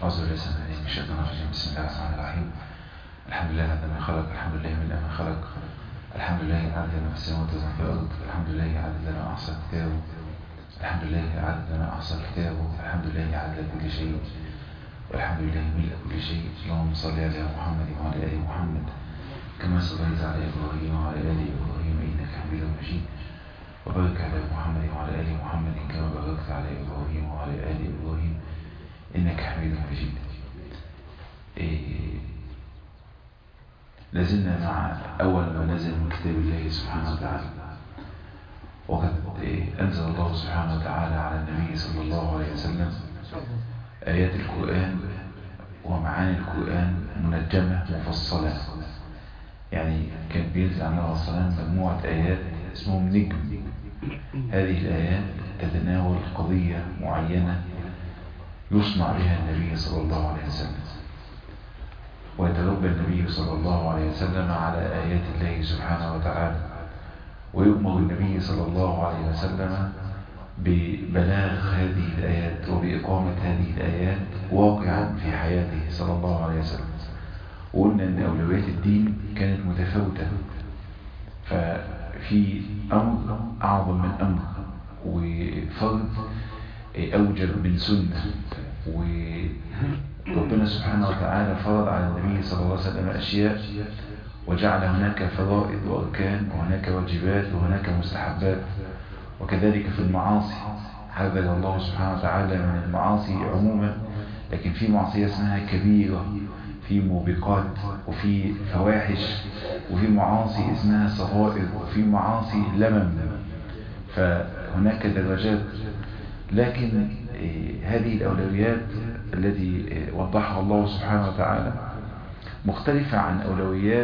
أعوذ بالله السميع العليم من الشيطان الرجيم بسم الله الرحمن الرحيم الحمد لله عدد ما خلق الحمد لله من ما خلق الحمد لله عدد ما في السماوات وما في الأرض الحمد لله عدد ما أحصى كتابه الحمد لله عدد ما أحصى كتابه الحمد لله عدد كل شيء والحمد لله ملء كل شيء اللهم صل على محمد وعلى آل محمد كما صليت على إبراهيم وعلى آل إبراهيم إنك حميد مجيد وبارك على محمد وعلى آل محمد كما باركت على إبراهيم وعلى آل إبراهيم إنك حميد مجيد إيه لازلنا مع أول ما نزل من كتاب الله سبحانه وتعالى وقد إيه أنزل الله سبحانه وتعالى على النبي صلى الله عليه وسلم آيات القرآن ومعاني القرآن منجمة مفصلة يعني كان بينزل على الله السلام مجموعة آيات اسمهم نجم هذه الآيات تتناول قضية معينة يصنع بها النبي صلى الله عليه وسلم ويتربى النبي صلى الله عليه وسلم على آيات الله سبحانه وتعالى ويؤمر النبي صلى الله عليه وسلم ببلاغ هذه الآيات وبإقامة هذه الآيات واقعا في حياته صلى الله عليه وسلم وقلنا أن أولويات الدين كانت متفاوتة ففي أمر أعظم من أمر وفرض أوجب من سنة وربنا سبحانه وتعالى فرض على النبي صلى الله عليه وسلم أشياء وجعل هناك فرائض وأركان وهناك واجبات وهناك مستحبات وكذلك في المعاصي حذر الله سبحانه وتعالى من المعاصي عموما لكن في معصية اسمها كبيرة في موبقات وفي فواحش وفي معاصي اسمها صغائر وفي معاصي لمم فهناك درجات لكن هذه الأولويات التي وضحها الله سبحانه وتعالى مختلفة عن أولويات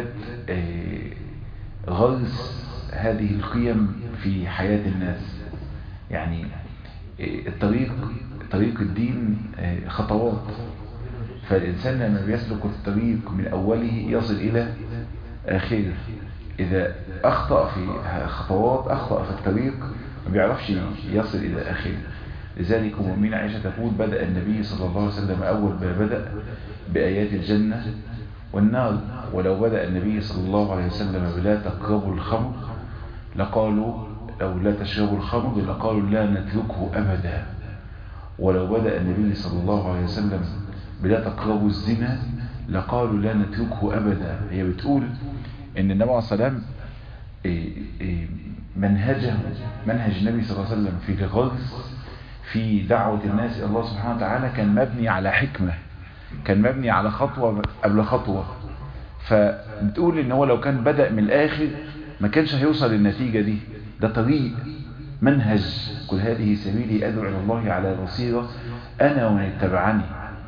غرس هذه القيم في حياة الناس يعني الطريق طريق الدين خطوات فالإنسان لما بيسلك الطريق من أوله يصل إلى آخره إذا أخطأ في خطوات أخطأ في الطريق ما بيعرفش يصل إلى آخره لذلك أمين عائشة تقول بدأ النبي صلى الله عليه وسلم أول ما بدأ بآيات الجنة والنار ولو بدأ النبي صلى الله عليه وسلم بلا تقربوا الخمر لقالوا أو لا تشربوا الخمر لقالوا لا نتركه أبدا ولو بدأ النبي صلى الله عليه وسلم بلا تقربوا الزنا لقالوا لا نتركه أبدا هي بتقول ان النبي عليه الصلاة والسلام منهجه منهج النبي صلى الله عليه وسلم في الغرس في دعوة الناس إلى الله سبحانه وتعالى كان مبني على حكمة كان مبني على خطوة قبل خطوة فبتقول ان هو لو كان بدأ من الآخر ما كانش هيوصل للنتيجة دي ده طريق منهج كل هذه سبيلي أدعو إلى الله على بصيرة أنا ومن اتبعني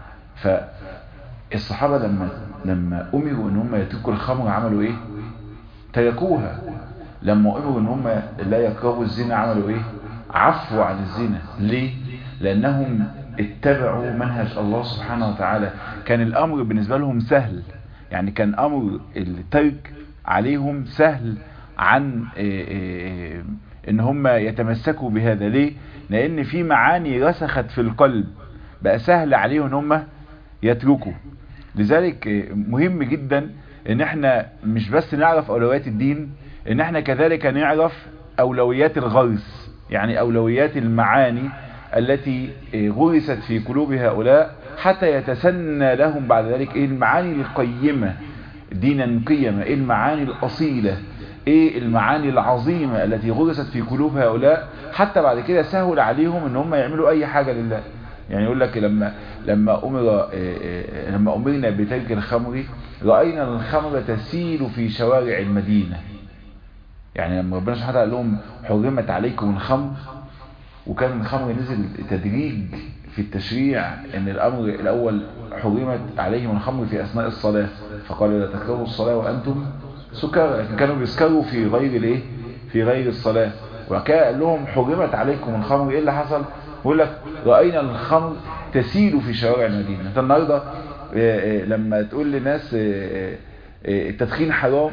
فالصحابة لما لما أمروا ان هم يتركوا الخمر عملوا ايه تركوها لما أمروا ان هم لا يقربوا الزنا عملوا ايه عفوا عن الزنا ليه لأنهم اتبعوا منهج الله سبحانه وتعالى كان الأمر بالنسبة لهم سهل يعني كان أمر الترك عليهم سهل عن ان هم يتمسكوا بهذا ليه لان في معاني رسخت في القلب بقى سهل عليهم ان هم يتركوا لذلك مهم جدا ان احنا مش بس نعرف اولويات الدين ان احنا كذلك نعرف اولويات الغرس يعني اولويات المعاني التي غرست في قلوب هؤلاء حتى يتسنى لهم بعد ذلك ايه المعاني القيمة دينا قيمة ايه المعاني الاصيلة ايه المعاني العظيمة التي غرست في قلوب هؤلاء حتى بعد كده سهل عليهم ان هم يعملوا اي حاجة لله يعني يقول لك لما لما امر لما امرنا بترك الخمر راينا الخمر تسيل في شوارع المدينه يعني لما ربنا سبحانه وتعالى قال لهم حرمت عليكم الخمر وكان الخمر نزل تدريج في التشريع ان الامر الاول حرمت عليهم الخمر في اثناء الصلاه فقال لا تكرهوا الصلاه وانتم سكارى لكن كانوا بيسكروا في غير الايه في غير الصلاه وكان قال لهم حرمت عليكم الخمر ايه اللي حصل يقول لك رأينا الخمر تسيل في شوارع المدينة انت النهاردة لما تقول لناس التدخين حرام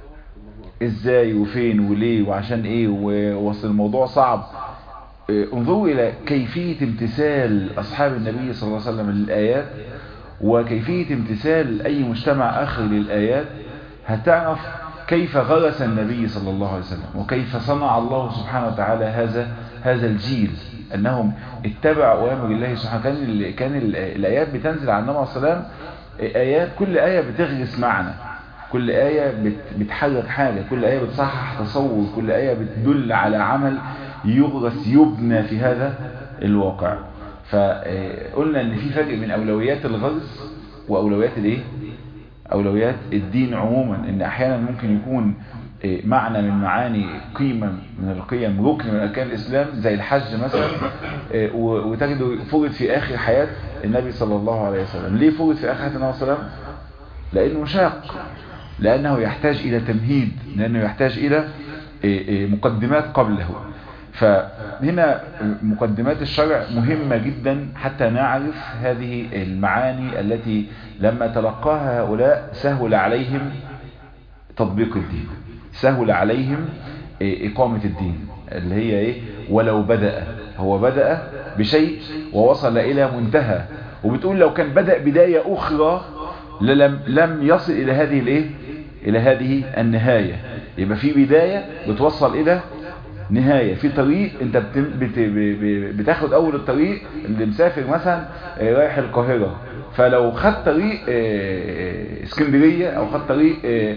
ازاي وفين وليه وعشان ايه ووصل الموضوع صعب انظروا الى كيفية امتثال اصحاب النبي صلى الله عليه وسلم للآيات وكيفية امتثال أي مجتمع آخر للآيات هتعرف كيف غرس النبي صلى الله عليه وسلم وكيف صنع الله سبحانه وتعالى هذا هذا الجيل أنهم اتبعوا أوامر الله سبحانه كان ال كان ال الآيات بتنزل على النبي عليه السلام آيات كل آية بتغرس معنى كل آية بتحرك حاجة كل آية بتصحح تصور كل آية بتدل على عمل يغرس يبنى في هذا الواقع فقلنا ان في فرق بين اولويات الغرس واولويات الايه اولويات الدين عموما ان احيانا ممكن يكون معنى من معاني قيمة من القيم ركن من اركان الاسلام زي الحج مثلا وتجده فرض في اخر حياة النبي صلى الله عليه وسلم ليه فرض في اخر حياة النبي صلى الله عليه وسلم لانه شاق لانه يحتاج الى تمهيد لانه يحتاج الى مقدمات قبله فهنا مقدمات الشرع مهمة جدا حتى نعرف هذه المعاني التي لما تلقاها هؤلاء سهل عليهم تطبيق الدين سهل عليهم إقامة الدين اللي هي إيه ولو بدأ هو بدأ بشيء ووصل إلى منتهى وبتقول لو كان بدأ بداية أخرى لم لم يصل إلى هذه الإيه إلى هذه النهاية يبقى في بداية بتوصل إلى نهاية في طريق انت بت... بتاخد اول الطريق اللي مسافر مثلا رايح القاهرة فلو خد طريق اسكندرية او خد طريق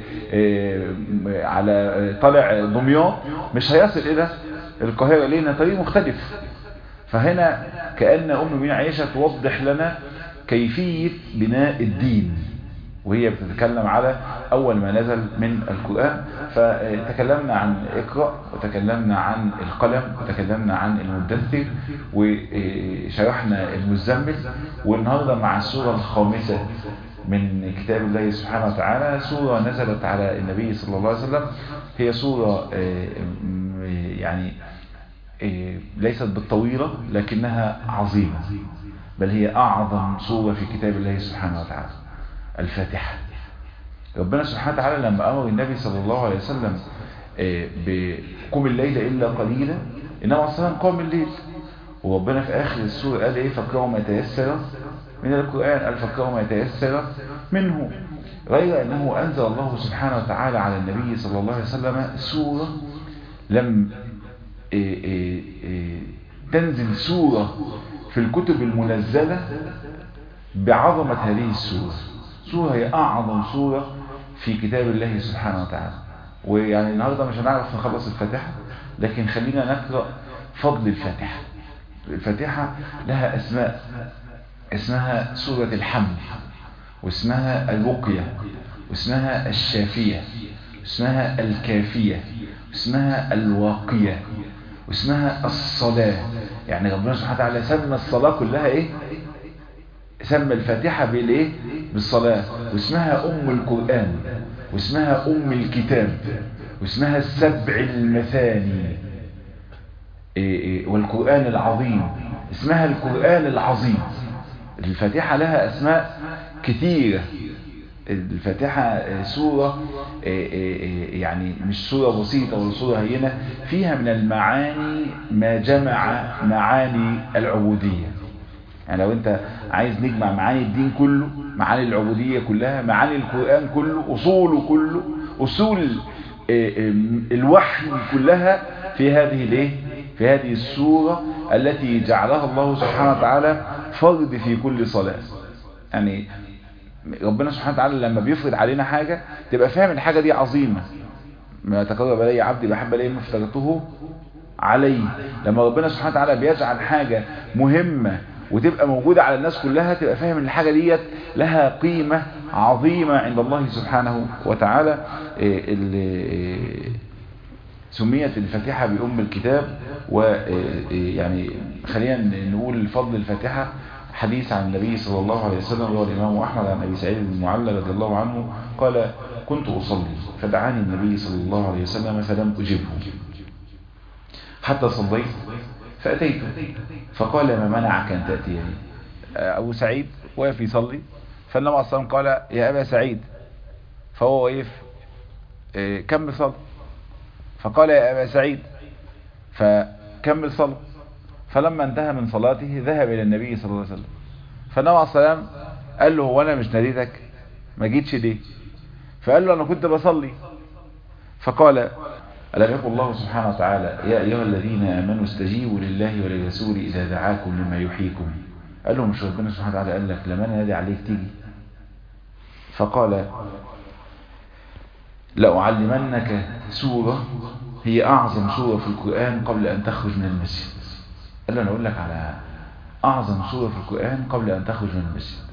على طالع دمياط مش هيصل الى القاهرة لان طريق مختلف فهنا كأن ام مين عائشة توضح لنا كيفية بناء الدين وهي بتتكلم على أول ما نزل من القرآن فتكلمنا عن اقرأ وتكلمنا عن القلم وتكلمنا عن المدثر وشرحنا المزمل والنهاردة مع السورة الخامسة من كتاب الله سبحانه وتعالى سورة نزلت على النبي صلى الله عليه وسلم هي سورة يعني ليست بالطويلة لكنها عظيمة بل هي أعظم سورة في كتاب الله سبحانه وتعالى الفاتحة ربنا سبحانه وتعالى لما أمر النبي صلى الله عليه وسلم بقوم الليل إلا قليلا إنما أصلا قام الليل وربنا في آخر السورة قال إيه فاقرأوا ما تيسر من القرآن قال فاقرأوا ما تيسر منه غير أنه أنزل الله سبحانه وتعالى على النبي صلى الله عليه وسلم سورة لم تنزل سورة في الكتب المنزلة بعظمة هذه السورة سورة هي أعظم سورة في كتاب الله سبحانه وتعالى ويعني النهاردة مش هنعرف نخلص الفاتحة لكن خلينا نقرأ فضل الفاتحة الفاتحة لها أسماء اسمها سورة الحمد واسمها الوقية واسمها الشافية واسمها الكافية واسمها الواقية واسمها الصلاة يعني ربنا سبحانه وتعالى سمى الصلاة كلها ايه سمى الفاتحة بالايه بالصلاة واسمها ام القرآن واسمها ام الكتاب واسمها السبع المثاني إيه إيه والقرآن العظيم اسمها القرآن العظيم الفاتحة لها اسماء كثيرة الفاتحة سورة يعني مش سورة بسيطة ولا سورة هينة فيها من المعاني ما جمع معاني العبودية يعني لو انت عايز نجمع معاني الدين كله معاني العبودية كلها معاني القرآن كله أصوله كله أصول الوحي كلها في هذه الايه في هذه السورة التي جعلها الله سبحانه وتعالى فرض في كل صلاة يعني ربنا سبحانه وتعالى لما بيفرض علينا حاجة تبقى فاهم الحاجة دي عظيمة ما تقرب إلي عبدي بحب إليه ما افترضته عليه لما ربنا سبحانه وتعالى بيجعل حاجة مهمة وتبقى موجودة على الناس كلها تبقى فاهم ان الحاجة ديت لها قيمة عظيمة عند الله سبحانه وتعالى سميت الفاتحة بأم الكتاب ويعني خلينا نقول فضل الفاتحة حديث عن النبي صلى الله عليه وسلم رواه الإمام أحمد عن أبي سعيد المعلى رضي الله عنه قال كنت أصلي فدعاني النبي صلى الله عليه وسلم فلم أجبه حتى صليت فأتيت فقال ما منعك أن تأتيني أبو سعيد وقف يصلي فالنبي عليه الصلاة قال يا أبا سعيد فهو وقف كمل صلاة فقال يا أبا سعيد فكمل صلاة فلما انتهى من صلاته ذهب إلى النبي صلى الله عليه وسلم فالنبي عليه السلام قال له هو انا مش ناديتك ما جيتش ليه فقال له انا كنت بصلي فقال ألم يقل الله سبحانه وتعالى يا أيها الذين آمنوا استجيبوا لله وللرسول إذا دعاكم لما يحييكم قال له مش ربنا سبحانه وتعالى قال لك لما أنا نادي عليك تيجي فقال لأعلمنك سورة هي أعظم سورة في القرآن قبل أن تخرج من المسجد قال له أنا أقول لك على أعظم سورة في القرآن قبل أن تخرج من المسجد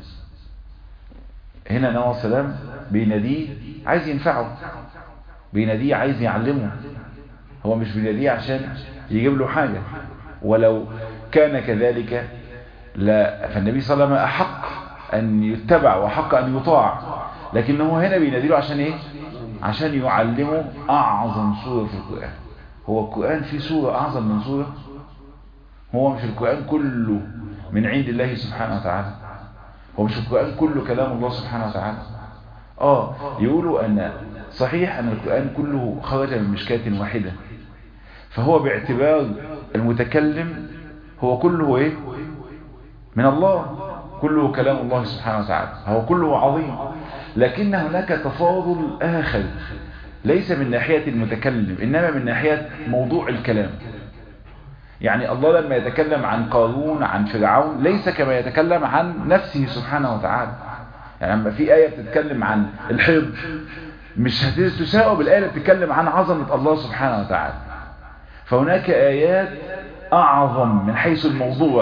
هنا نوى السلام بيناديه عايز ينفعه بيناديه عايز يعلمه هو مش بيناديه عشان يجيب له حاجة ولو كان كذلك لا فالنبي صلى الله عليه وسلم أحق أن يتبع وحق أن يطاع لكن هو هنا بيناديله عشان إيه عشان يعلمه أعظم سورة في القرآن هو القرآن فيه سورة أعظم من سورة هو مش القرآن كله من عند الله سبحانه وتعالى هو مش القرآن كله كلام الله سبحانه وتعالى آه يقولوا أن صحيح أن القرآن كله خرج من مشكاة واحدة فهو باعتبار المتكلم هو كله إيه من الله كله كلام الله سبحانه وتعالى هو كله عظيم لكن هناك تفاضل آخر ليس من ناحية المتكلم إنما من ناحية موضوع الكلام يعني الله لما يتكلم عن قارون عن فرعون ليس كما يتكلم عن نفسه سبحانه وتعالى يعني لما في آية بتتكلم عن الحيض مش هتساوى بالآية اللي بتتكلم عن عظمة الله سبحانه وتعالى فهناك آيات أعظم من حيث الموضوع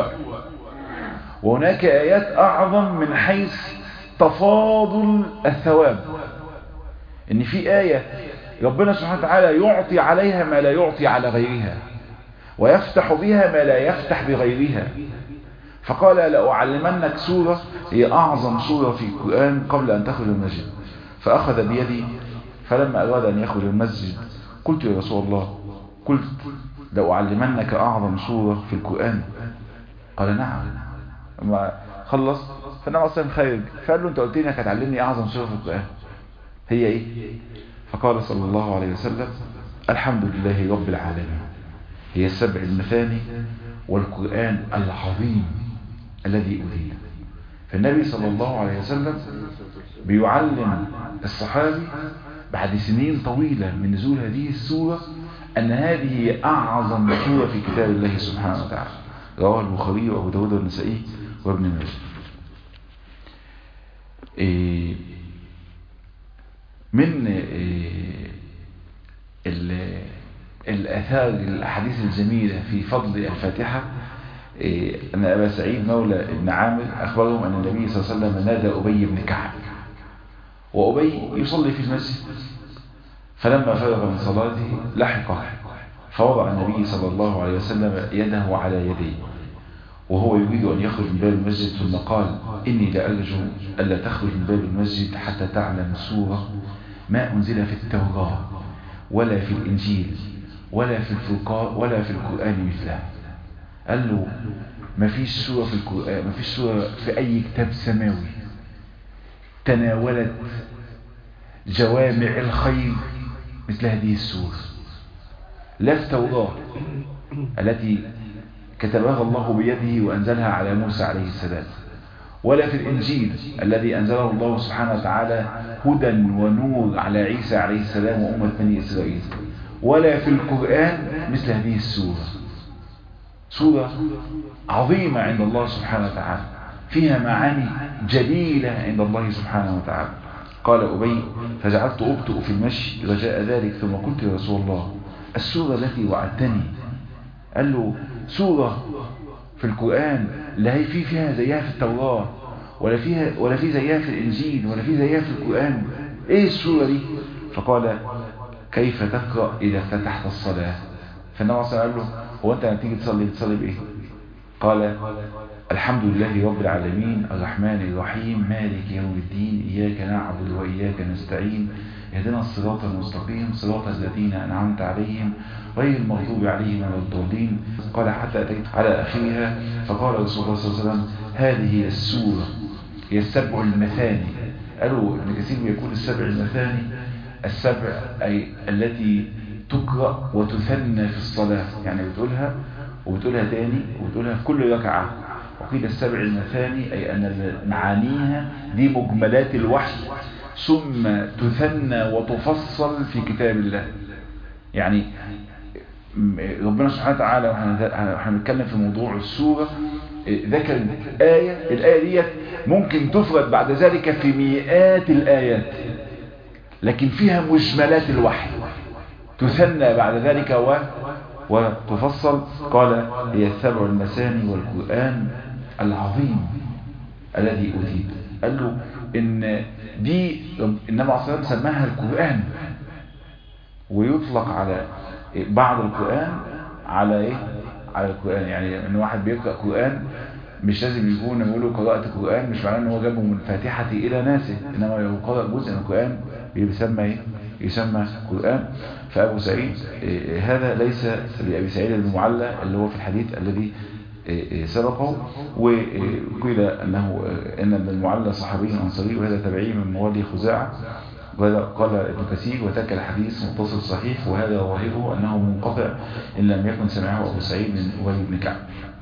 وهناك آيات أعظم من حيث تفاضل الثواب إن في آية ربنا سبحانه وتعالى يعطي عليها ما لا يعطي على غيرها ويفتح بها ما لا يفتح بغيرها فقال لأعلمنك سورة هي أعظم سورة في القرآن قبل أن تخرج المسجد فأخذ بيدي فلما أراد أن يخرج المسجد قلت يا رسول الله قلت لأعلمنك أعظم سورة في القرآن قال نعم ما خلص فالنبي أصلا خارج فقال له أنت قلت لي أنك هتعلمني أعظم سورة في القرآن هي إيه فقال صلى الله عليه وسلم الحمد لله رب العالمين هي السبع المثاني والقرآن العظيم الذي أذيل فالنبي صلى الله عليه وسلم بيعلم الصحابي بعد سنين طويلة من نزول هذه السورة أن هذه هي أعظم سورة في كتاب الله سبحانه وتعالى رواه البخاري وأبو داود والنسائي وابن ماجه إيه من إيه الأثار الأحاديث الجميلة في فضل الفاتحة إيه أن أبا سعيد مولى ابن عامر أخبرهم أن النبي صلى الله عليه وسلم نادى أبي بن كعب وأبي يصلي في المسجد فلما فرغ من صلاته لحقه فوضع النبي صلى الله عليه وسلم يده على يديه وهو يريد أن يخرج من باب المسجد ثم قال إني لأرجو ألا تخرج من باب المسجد حتى تعلم سورة ما أنزل في التوراة ولا في الإنجيل ولا في الفرقان ولا في القرآن مثلها قال له ما فيش سورة في القرآن ما فيش سورة في أي كتاب سماوي تناولت جوامع الخير مثل هذه السورة لا في التوراة التي كتبها الله بيده وأنزلها على موسى عليه السلام ولا في الإنجيل الذي أنزله الله سبحانه وتعالى هدى ونور على عيسى عليه السلام وأمة بني إسرائيل ولا في القرآن مثل هذه السورة سورة عظيمة عند الله سبحانه وتعالى فيها معاني جليلة عند الله سبحانه وتعالى قال أبي فجعلت أبطئ في المشي رجاء ذلك ثم قلت يا رسول الله السورة التي وعدتني قال له سورة في القرآن لا هي في فيها زيها في التوراة ولا فيها ولا في زيها في الإنجيل ولا في زيها في القرآن إيه السورة دي فقال كيف تقرأ إذا فتحت الصلاة فالنبي صلى الله عليه وسلم قال له هو أنت لما تيجي تصلي بتصلي بإيه قال الحمد لله رب العالمين الرحمن الرحيم مالك يوم الدين إياك نعبد وإياك نستعين اهدنا الصراط المستقيم صراط الذين أنعمت عليهم غير المغضوب عليهم ولا الضالين قال حتى أتيت على أخيها فقال رسول الله صلى الله عليه وسلم هذه هي السورة هي السبع المثاني قالوا ابن كثير يقول السبع المثاني السبع أي التي تقرأ وتثنى في الصلاة يعني بتقولها وبتقولها تاني وبتقولها في كل ركعة وقيل السبع المثاني أي أن معانيها دي مجملات الوحي ثم تثنى وتفصل في كتاب الله يعني ربنا سبحانه وتعالى واحنا بنتكلم في موضوع السورة ذكر آية الآية ديت ممكن تفرد بعد ذلك في مئات الآيات لكن فيها مجملات الوحي تثنى بعد ذلك و وتفصل قال هي السبع المثاني والقرآن العظيم الذي أتيت قال له إن دي النبي عليه الصلاة والسلام سماها القرآن ويطلق على بعض القرآن على إيه؟ على القرآن يعني إن واحد بيقرأ قرآن مش لازم يكون يقول له قرأت القرآن مش معناه إن هو جابه من فاتحة إلى ناسه إنما لو قرأ جزء من القرآن بيسمى إيه؟ يسمى قرآن فأبو سعيد هذا ليس لأبي سعيد المعلى اللي هو في الحديث الذي سبقه وقيل أنه إن المعلى صحابي أنصاري وهذا تبعي من موالي خزاعة وهذا قال ابن كثير وترك الحديث متصل صحيح وهذا ظاهره أنه منقطع إن لم يكن سمعه أبو سعيد من ولي بن كعب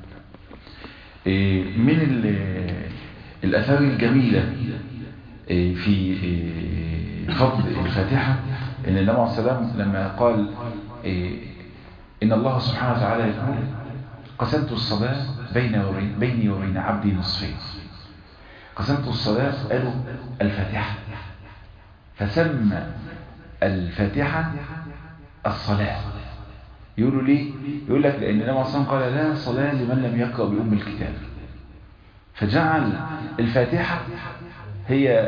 من الأثار الجميلة في فضل الفاتحة إن النبي عليه السلام لما قال إن الله سبحانه وتعالى يقول قسمت الصلاة بين وبين بيني وبين عبدي نصفين قسمت الصلاة قالوا الفاتحة فسمى الفاتحة الصلاة يقولوا ليه يقول لك لأن النبي عليه قال لا صلاة لمن لم يقرأ بأم الكتاب فجعل الفاتحة هي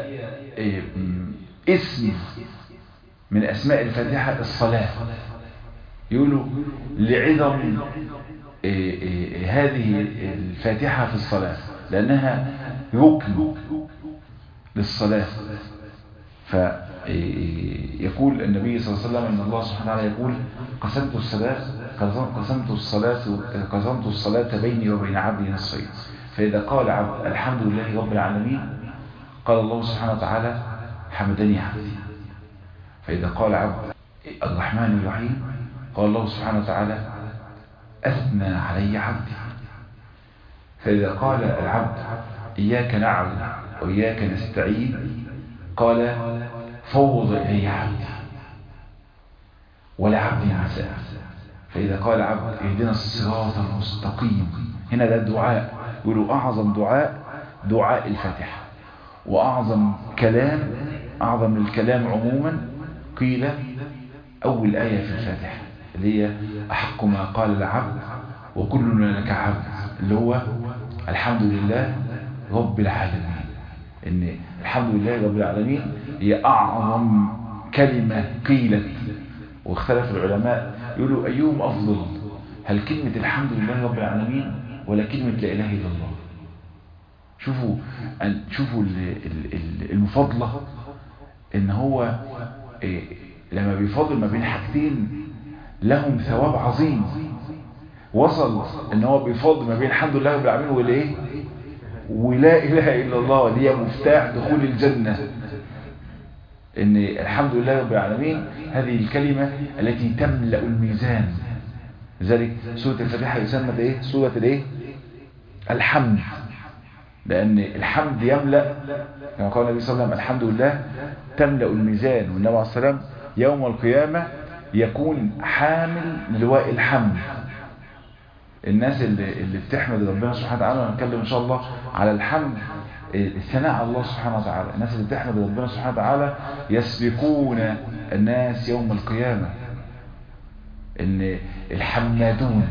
اسم من أسماء الفاتحة الصلاة يقولوا لعظم هذه الفاتحة في الصلاة لأنها ركن للصلاة فيقول النبي صلى الله عليه وسلم أن الله سبحانه وتعالى يقول قسمت الصلاة قسمت الصلاة قسمت الصلاة بيني وبين عبدي نصفين فإذا قال عبد الحمد لله رب العالمين قال الله سبحانه وتعالى حمدني عبدي فإذا قال عبد الرحمن الرحيم قال الله سبحانه وتعالى أثنى علي عبدي فإذا قال العبد إياك نعبد وإياك نستعين قال فوض إلي عبدي ولا عبدي مساء فإذا قال عبد اهدنا الصراط المستقيم هنا ده الدعاء يقولوا أعظم دعاء دعاء الفاتحة وأعظم كلام أعظم الكلام عموما قيل أول آية في الفاتحة اللي هي أحق ما قال العبد وكلنا لك عبد اللي هو الحمد لله رب العالمين إن الحمد لله رب العالمين هي أعظم كلمة قيلت واختلف العلماء يقولوا أيهم أفضل هل كلمة الحمد لله رب العالمين ولا كلمة لا إله إلا الله شوفوا شوفوا المفاضلة ان هو لما بيفاضل ما بين حاجتين لهم ثواب عظيم وصل ان هو بيفاضل ما بين الحمد لله رب العالمين والايه ولا اله الا الله اللي هي مفتاح دخول الجنه ان الحمد لله رب العالمين هذه الكلمه التي تملا الميزان لذلك سوره الفاتحه يسمى ايه سوره الايه الحمد لأن الحمد يملأ كما قال النبي صلى الله عليه وسلم الحمد لله تملأ الميزان والنبي عليه السلام يوم القيامة يكون حامل لواء الحمد الناس اللي, اللي بتحمد ربنا سبحانه وتعالى ونتكلم إن شاء الله على الحمد الثناء على الله سبحانه وتعالى الناس اللي بتحمد ربنا سبحانه وتعالى يسبقون الناس يوم القيامة ان الحمادون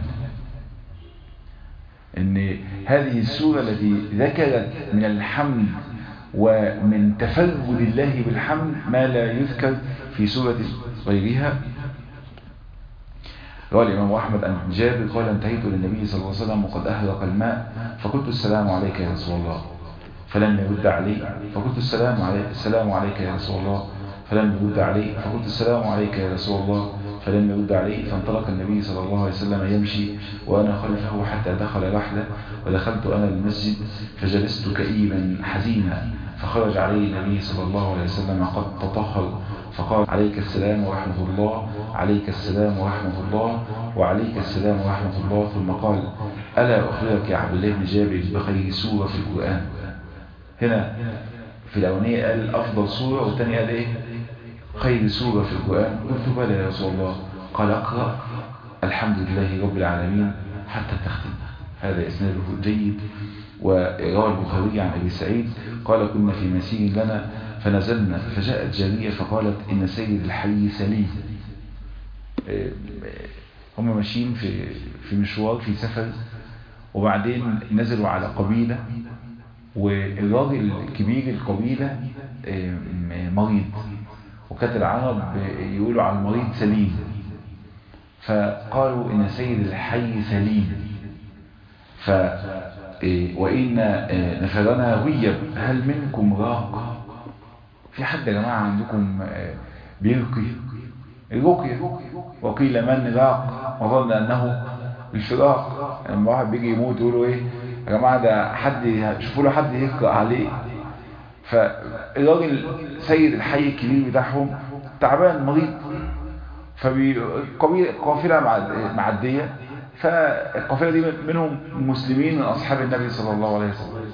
ان هذه السورة التي ذكرت من الحمد ومن تفرد الله بالحمد ما لا يذكر في سورة غيرها قال الإمام أحمد أن جابر قال انتهيت للنبي صلى الله عليه وسلم وقد أهرق الماء فقلت السلام عليك يا رسول الله فلم يرد علي فقلت السلام عليك السلام عليك يا رسول الله فلم يرد علي فقلت السلام عليك يا رسول الله فلم يرد عليه فانطلق النبي صلى الله عليه وسلم يمشي وأنا خلفه حتى دخل رحلة ودخلت أنا المسجد فجلست كئيبا حزينا فخرج عليه النبي صلى الله عليه وسلم قد تطهر فقال عليك السلام ورحمة الله عليك السلام ورحمة الله وعليك السلام ورحمة الله ثم قال ألا أخبرك يا عبد الله بن جابر بخير سورة في القرآن هنا في الأولانية قال أفضل سورة والثانية قال إيه خير سورة في القرآن قلت بلى يا رسول الله قال أقرأ الحمد لله رب العالمين حتى تختم هذا إسناده جيد وروى البخاري عن أبي سعيد قال كنا في مسير لنا فنزلنا فجاءت جارية فقالت إن سيد الحي سليم هم ماشيين في في مشوار في سفر وبعدين نزلوا على قبيلة والراجل الكبير القبيلة مريض وكانت العرب يقولوا على المريض سليم فقالوا إن سيد الحي سليم ف وإن نفرنا غيب هل منكم راق في حد يا جماعة عندكم بيرقي الرقية وقيل من راق وظن أنه الفراق لما واحد بيجي يموت يقولوا ايه يا جماعة ده حد شوفوا له حد يقرأ عليه فالراجل سيد الحي الكبير بتاعهم تعبان مريض فقافلة معدية فالقافلة دي منهم مسلمين من أصحاب النبي صلى الله عليه وسلم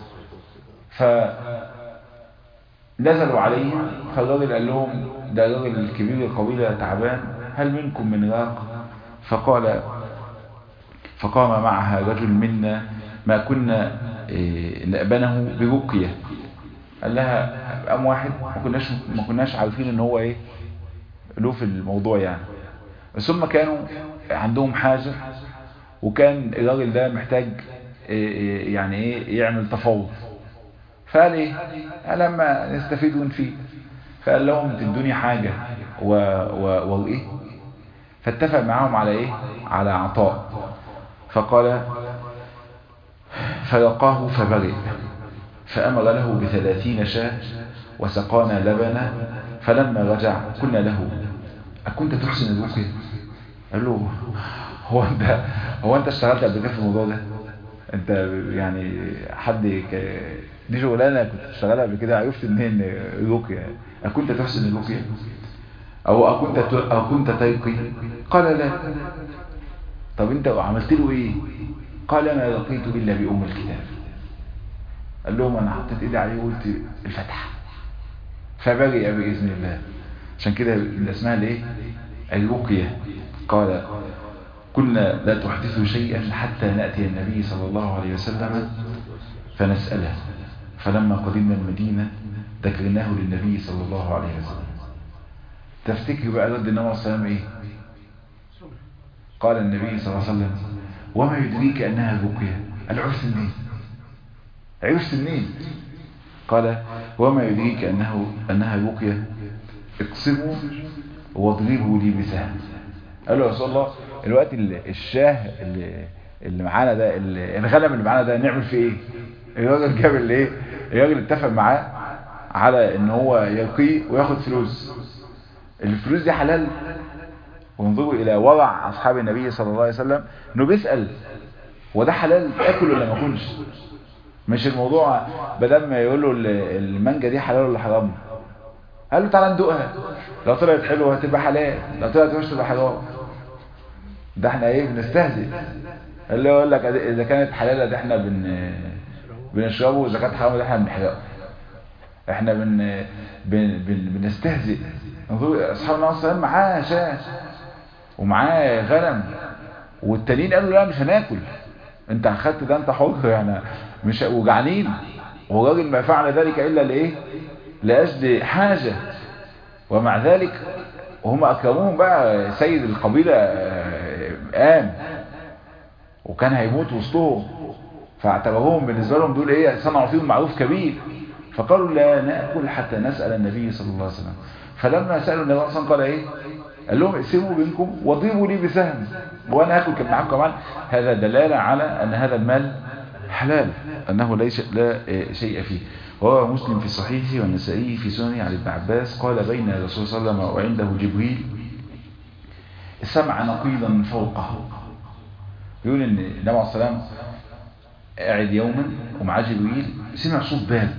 فنزلوا عليهم فالراجل قال لهم ده الراجل الكبير القبيلة تعبان هل منكم من راق فقال فقام معها رجل منا ما كنا نأبنه برقية قال لها قام واحد ما كناش ما كناش عارفين ان هو ايه له في الموضوع يعني بس هم كانوا عندهم حاجة وكان الراجل ده محتاج يعني ايه يعمل تفاوض فقال ايه قال لما نستفيد ونفيد فقال لهم تدوني حاجة و... و... وايه فاتفق معاهم على ايه على عطاء فقال فلقاه فبرئ فأمر له بثلاثين شاة وسقانا لبنا فلما رجع قلنا له أكنت تحسن الرقية قال له هو انت هو انت اشتغلت قبل كده في الموضوع ده انت يعني حد ك... دي شغلانه كنت بشتغلها قبل كده عرفت منين الرقيه اكنت تحسن الرقيه او اكنت ت... اكنت ترقي قال لا طب انت عملت له ايه قال ما لقيت الا بام الكتاب قال لهم انا حطيت ايدي عليه وقلت الفتح فبرئ باذن الله عشان كده اسمها الايه الرقيه قال كنا لا تحدثوا شيئا حتى نأتي النبي صلى الله عليه وسلم فنسأله فلما قدمنا المدينة ذكرناه للنبي صلى الله عليه وسلم تفتكر بقى رد النبي صلى الله عليه وسلم ايه قال النبي صلى الله عليه وسلم وما يدريك أنها رقية العرس منين عرس منين قال وما يدريك أنه أنها رقية اقسموا واضربوا لي بسهم قال له يا رسول الله الوقت الشاه اللي اللي معانا ده الغنم اللي معانا ده نعمل فيه ايه الراجل جاب اللي ايه الراجل اتفق معاه على ان هو يلقيه وياخد فلوس الفلوس دي حلال وانظروا الى ورع اصحاب النبي صلى الله عليه وسلم انه بيسال وده حلال اكل ولا ما اكلش مش الموضوع بدل ما يقول له المانجا دي حلال ولا حرام قال له تعالى ندوقها لو طلعت حلوه هتبقى حلال لو طلعت وحشه تبقى حرام ده احنا ايه بنستهزئ اللي يقول لك اذا كانت حلالة ده احنا بن بنشربه واذا كانت حرام ده احنا بنحرقه احنا بن بن بن بنستهزئ انظروا اصحاب النبي صلى الله عليه وسلم معاه شاة ومعاه غنم والتانيين قالوا لا مش هناكل انت اخدت ده انت حر يعني مش وجعانين والراجل ما فعل ذلك الا لايه لاجل حاجه ومع ذلك وهم اكرموهم بقى سيد القبيله قام وكان هيموت وسطهم فاعتبروهم بالنسبه لهم دول ايه صنعوا فيهم معروف كبير فقالوا لا ناكل حتى نسال النبي صلى الله عليه وسلم فلما سالوا النبي صلى الله عليه وسلم قال ايه قال لهم اقسموا بينكم واضربوا لي بسهم وانا اكل كان معاكم كمان هذا دلاله على ان هذا المال حلال انه ليس لا شيء فيه وهو مسلم في صحيحه والنسائي في سننه عن ابن عباس قال بين الرسول صلى الله عليه وسلم وعنده جبريل سمع نقيضا فوقه يقول ان النبي عليه السلام قاعد يوما ومعاه جبريل سمع صوت باب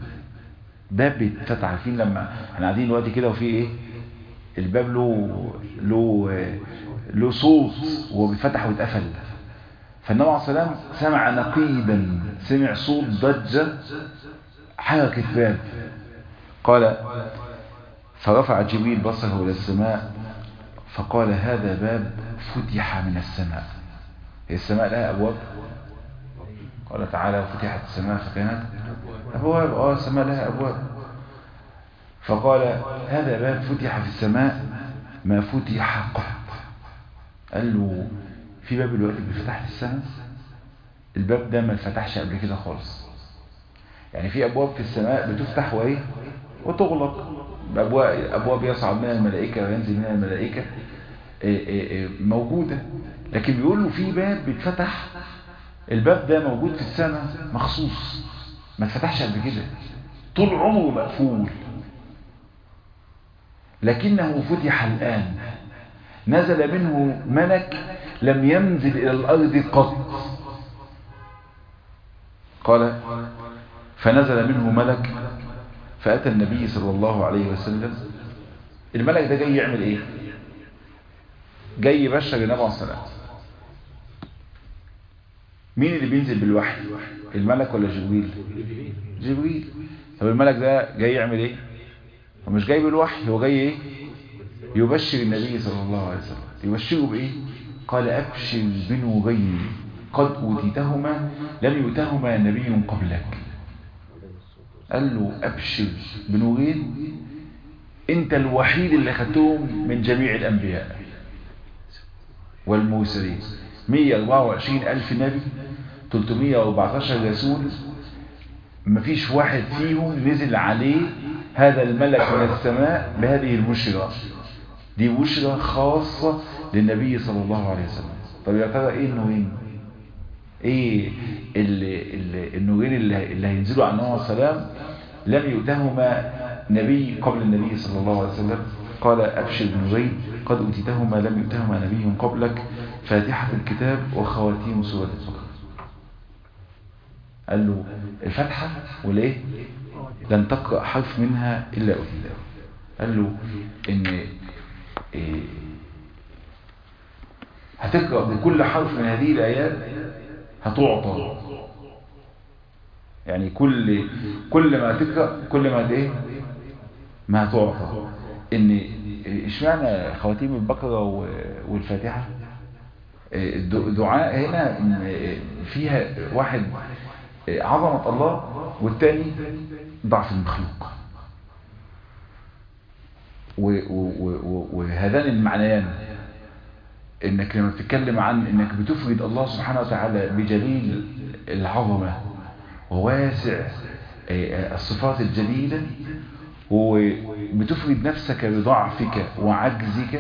باب بيتفتح عارفين لما احنا قاعدين دلوقتي كده وفي ايه الباب له له له صوت وهو بيتفتح ويتقفل فالنبي عليه الصلاة والسلام سمع نقيدا سمع صوت ضجة حركة باب قال فرفع جبريل بصره إلى السماء فقال هذا باب فتح من السماء هي السماء لها أبواب قال تعالى وفتحت السماء فكانت أبواب آه السماء لها أبواب فقال هذا باب فتح في السماء ما فتح قط قال له في باب الوقت بيفتح في السماء الباب ده ما اتفتحش قبل كده خالص يعني في أبواب في السماء بتفتح وإيه وتغلق أبواب, أبواب يصعد منها الملائكة وينزل منها الملائكة موجودة لكن بيقول له في باب بيتفتح الباب ده موجود في السماء مخصوص ما اتفتحش قبل كده طول عمره مقفول لكنه فتح الآن نزل منه ملك لم ينزل إلى الأرض قط قال فنزل منه ملك فأتى النبي صلى الله عليه وسلم الملك ده جاي يعمل ايه جاي يبشر النبي عليه الصلاة مين اللي بينزل بالوحي الملك ولا جبريل جبريل طب الملك ده جاي يعمل ايه هو مش جاي بالوحي هو جاي ايه يبشر النبي صلى الله عليه وسلم يبشره بايه قال ابشر بنورين قد اوتيتهما لم يؤتهما نبي قبلك قال له ابشر بنورين انت الوحيد اللي خدتهم من جميع الانبياء والمرسلين 124 الف نبي 314 رسول مفيش واحد فيهم نزل عليه هذا الملك من السماء بهذه البشرى دي بشرى خاصة للنبي صلى الله عليه وسلم طب يا ترى ايه النورين ايه اللي اللي النورين اللي, اللي هينزلوا على النبي صلى الله عليه وسلم لم يؤتهما نبي قبل النبي صلى الله عليه وسلم قال ابشر بنورين قد اوتيتهما لم يؤتهما نبي قبلك فاتحة الكتاب وخواتيم سورة البقرة قال له الفتحة وليه لن تقرأ حرف منها إلا أوتيته قال له إن إيه هتقرأ بكل حرف من هذه الآيات هتعطى يعني كل كل ما تقرأ كل ما ايه ما هتعطى ان اشمعنى خواتيم البقرة والفاتحة الدعاء هنا فيها واحد عظمة الله والتاني ضعف المخلوق وهذان المعنيان انك لما بتتكلم عن انك بتفرد الله سبحانه وتعالى بجليل العظمة وواسع الصفات الجليلة وبتفرد نفسك بضعفك وعجزك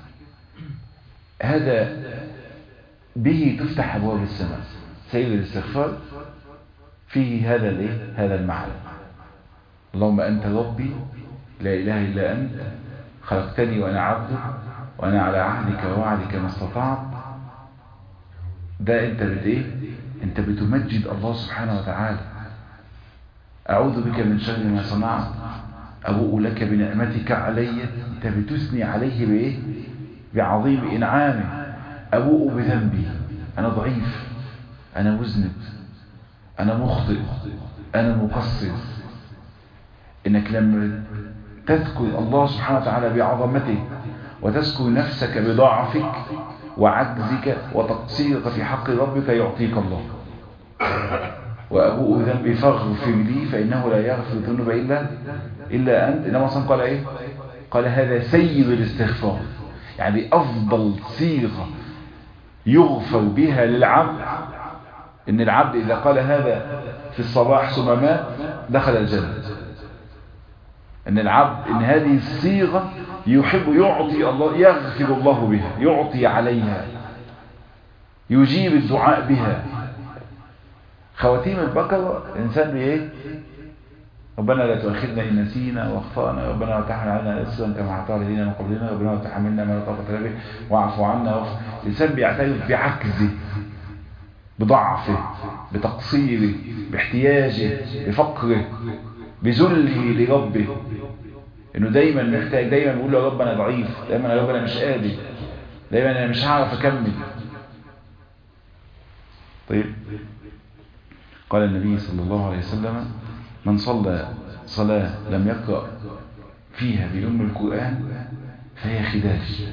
هذا به تفتح ابواب السماء سيد الاستغفار فيه هذا الايه هذا المعنى اللهم انت ربي لا اله الا انت خلقتني وانا عبدك وانا على عهدك ووعدك ما استطعت ده انت بت ايه انت بتمجد الله سبحانه وتعالى اعوذ بك من شر ما صنعت ابوء لك بنعمتك علي انت بتثني عليه بايه بعظيم انعامه ابوء بذنبي انا ضعيف انا مذنب انا مخطئ انا مقصر انك لما تذكر الله سبحانه وتعالى بعظمته وتذكر نفسك بضعفك وعجزك وتقصيرك في حق ربك يعطيك الله وأبوء ذنبي فاغفر لي فإنه لا يغفر الذنوب إلا إلا أنت إنما صنع قال إيه قال هذا سيد الاستغفار يعني أفضل صيغة يغفر بها للعبد إن العبد إذا قال هذا في الصباح ثم مات دخل الجنة ان العبد ان هذه الصيغة يحب يعطي الله يغفر الله بها يعطي عليها يجيب الدعاء بها خواتيم البقرة الانسان بايه ربنا لا تؤاخذنا ان نسينا واخطانا ربنا لا تحمل علينا اسرا كما حطها الذين من قبلنا ربنا لا تحملنا ما لا طاقه به واعف عنا الانسان بيعترف بعجزه بضعفه بتقصيره باحتياجه بفقره بذله لربه انه دايما محتاج دايما بيقول له يا رب انا ضعيف دايما يا رب انا مش قادر دايما انا مش هعرف اكمل طيب قال النبي صلى الله عليه وسلم من صلى صلاة لم يقرأ فيها بأم القرآن فهي خداج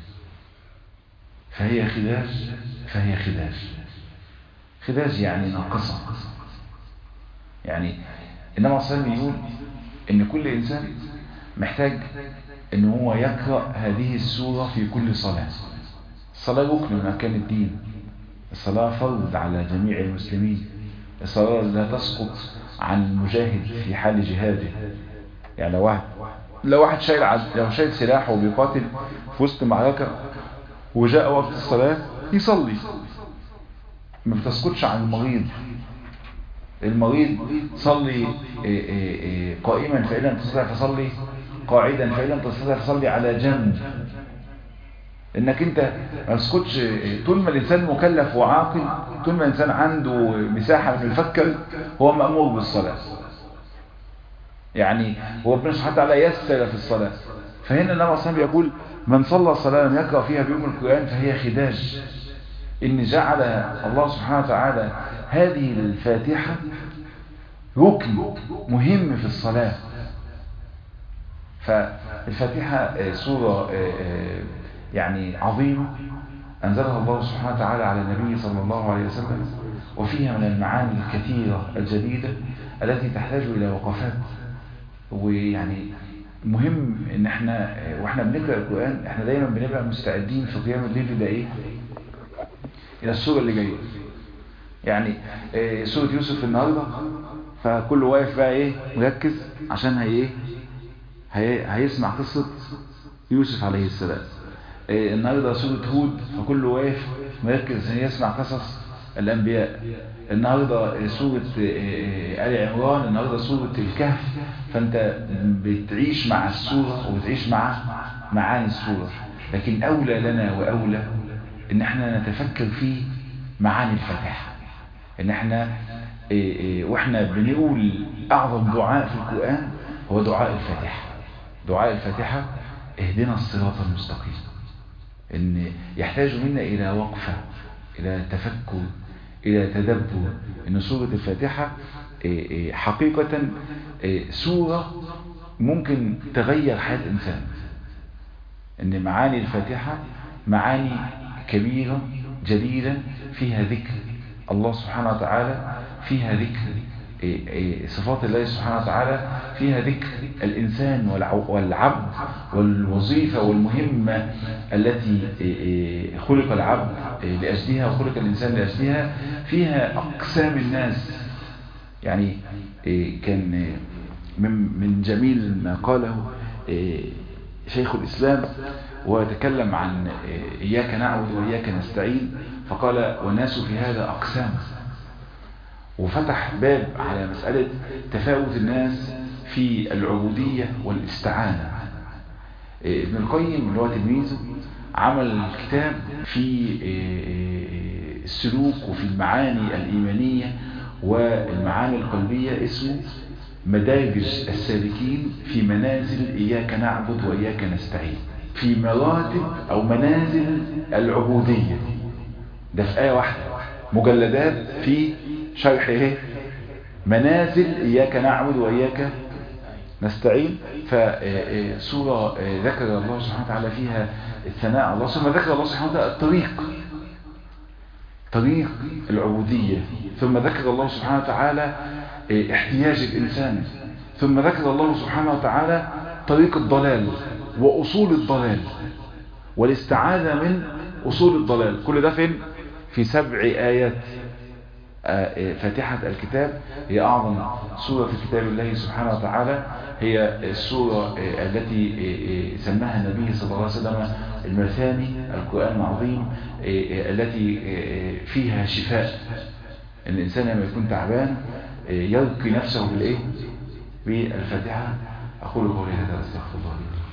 فهي خداج فهي خداج خداج يعني ناقصة يعني إنما صلى يقول إن كل إنسان محتاج إن هو يقرأ هذه السورة في كل صلاة الصلاة ركن من أركان الدين الصلاة فرض على جميع المسلمين الصلاة لا تسقط عن المجاهد في حال جهاده يعني لو واحد لو واحد شايل عد... لو شايل سلاح وبيقاتل في وسط معركة وجاء وقت الصلاة يصلي ما بتسقطش عن المريض المريض صلي قائما فإن لم تستطع فصلي قاعدا فإن لم تستطع فصلي على جنب انك انت ما تسكتش طول ما الانسان مكلف وعاقل طول ما الانسان عنده مساحة من يفكر هو مأمور بالصلاة يعني هو ربنا سبحانه وتعالى يسر في الصلاة فهنا النبي صلى الله يقول من صلى صلاة لم يقرأ فيها بيوم القرآن فهي خداج إن جعل الله سبحانه وتعالى هذه الفاتحة ركن مهم في الصلاة فالفاتحة سورة يعني عظيمة أنزلها الله سبحانه وتعالى على النبي صلى الله عليه وسلم وفيها من المعاني الكثيرة الجديدة التي تحتاج إلى وقفات ويعني مهم ان احنا واحنا بنقرأ القرآن احنا دايما بنبقى مستعدين في قيام الليل ده ايه الى السورة اللي جاية يعني إيه سورة يوسف النهاردة فكل واقف بقى ايه مركز عشان هي ايه هي هيسمع قصة يوسف عليه السلام إيه النهاردة سورة هود فكل واقف مركز عشان يسمع قصص الأنبياء النهاردة سورة آل عمران النهاردة سورة الكهف فأنت بتعيش مع السورة وبتعيش مع معاني السورة لكن أولى لنا وأولى إن احنا نتفكر في معاني الفتح إن احنا واحنا بنقول أعظم دعاء في القرآن هو دعاء الفاتحة دعاء الفاتحة اهدنا الصراط المستقيم إن يحتاج منا إلى وقفة إلى تفكر إلى تدبر إن سورة الفاتحة حقيقة سورة ممكن تغير حياة إنسان إن معاني الفاتحة معاني كبيرة جليلة فيها ذكر الله سبحانه وتعالى فيها ذكر صفات الله سبحانه وتعالى فيها ذكر الإنسان والعبد والوظيفة والمهمة التي خلق العبد لأجلها وخلق الإنسان لأجلها فيها أقسام الناس يعني كان من جميل ما قاله شيخ الإسلام وتكلم عن إياك نعبد وإياك نستعين فقال والناس في هذا أقسام وفتح باب على مسألة تفاوت الناس في العبودية والاستعانة ابن القيم اللي هو تلميذه عمل كتاب في السلوك وفي المعاني الإيمانية والمعاني القلبية اسمه مدارج السالكين في منازل إياك نعبد وإياك نستعين في مراتب أو منازل العبودية ده في آية واحدة مجلدات في شرح ايه منازل إياك نعبد وإياك نستعين فسورة ذكر الله سبحانه وتعالى فيها الثناء الله ثم ذكر الله سبحانه وتعالى الطريق طريق العبودية ثم ذكر الله سبحانه وتعالى احتياج الإنسان ثم ذكر الله سبحانه وتعالى طريق الضلال وأصول الضلال والاستعاذة من أصول الضلال كل ده فين؟ في سبع آيات فاتحة الكتاب هي أعظم سورة في كتاب الله سبحانه وتعالى هي السورة التي سماها النبي صلى الله عليه وسلم المثاني القرآن العظيم التي فيها شفاء الإنسان لما يكون تعبان يلقي نفسه بالإيه؟ بالفاتحة أقول قولي هذا أستغفر الله لي